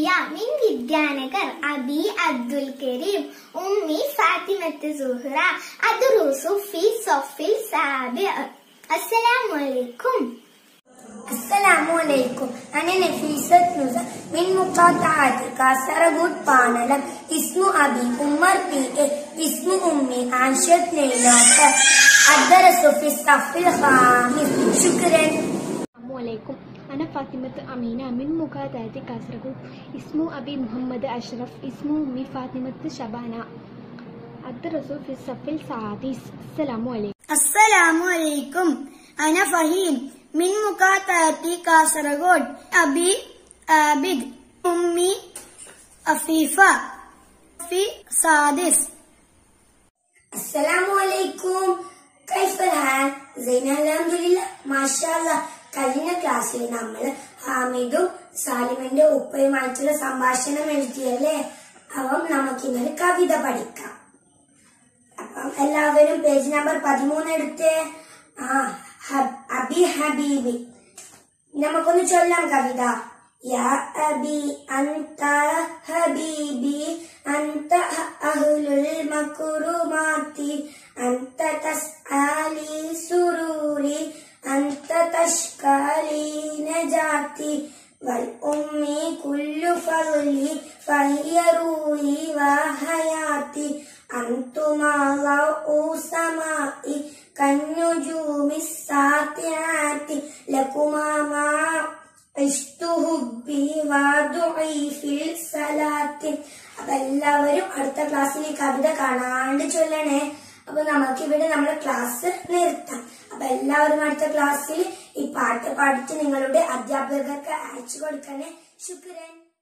ഹിയ മിൻ വിദ്യാനഗർ അബി അബ്ദുൽ കരീം ഉമ്മി ഫാത്തിമത്ത് സുഹ്റ അദ്റുസു ഫി സഫിൽ സാബിഅ അസ്സലാമു അലൈക്കും السلام عليكم أنا نفيسة نزا من مقاطعات كاسرغوت بانلم اسم أبي عمر بي إيه اسم أمي عاشت نيلات الدرس في الصف الخامس شكرا السلام عليكم أنا فاطمة أمينة من مقاطعة كاسرغوت اسم أبي محمد أشرف اسم أمي فاطمة شبانة الدرس في الصف السادس السلام عليكم السلام عليكم أنا فهيم من مقاطعة كاسرغوت أبي عابد أمي أفيفة في سادس السلام عليكم كيف الحال زين الحمد لله ما شاء الله കഴിഞ്ഞ ക്ലാസ്സിൽ നമ്മൾ ഹാമിദും സാലിമിന്റെ ഉപ്പയുമായിട്ടുള്ള സംഭാഷണം എഴുതിയല്ലേ അപ്പം നമുക്കിന്നൊരു കവിത പഠിക്കാം അപ്പം എല്ലാവരും പേജ് നമ്പർ പതിമൂന്ന് എടുത്തേ ആ ഹബ്- അബി ഹബീബി നമുക്കൊന്ന് ചൊല്ലാം കവിത യാ അബി അന്ത ഹബീബി അന്ത അഹ്ലുൽ മക്റുമാത്തി അന്ത തസ്ആലി സുറൂരി അന്ത തഷ്കാലി നജാത്തി والأم كل فضلي فهي روحي وحياتي أنتما ضوء سمائي كالنجوم الساطعات لكما ما عشت حبي وضعي في الصلاة അപ്പൊ എല്ലാവരും അടുത്ത ക്ലാസ്സിൽ ഈ കവിത കാണാണ്ട് ചൊല്ലണേ അപ്പൊ നമുക്ക് ഇവിടെ നമ്മുടെ ക്ലാസ് നിർത്താം അപ്പൊ എല്ലാവരും അടുത്ത ക്ലാസ്സിൽ ഈ പാട്ട് പാടിച്ച് നിങ്ങളുടെ അധ്യാപകർക്ക് അയച്ചു കൊടുക്കണേ ശുക്രൻ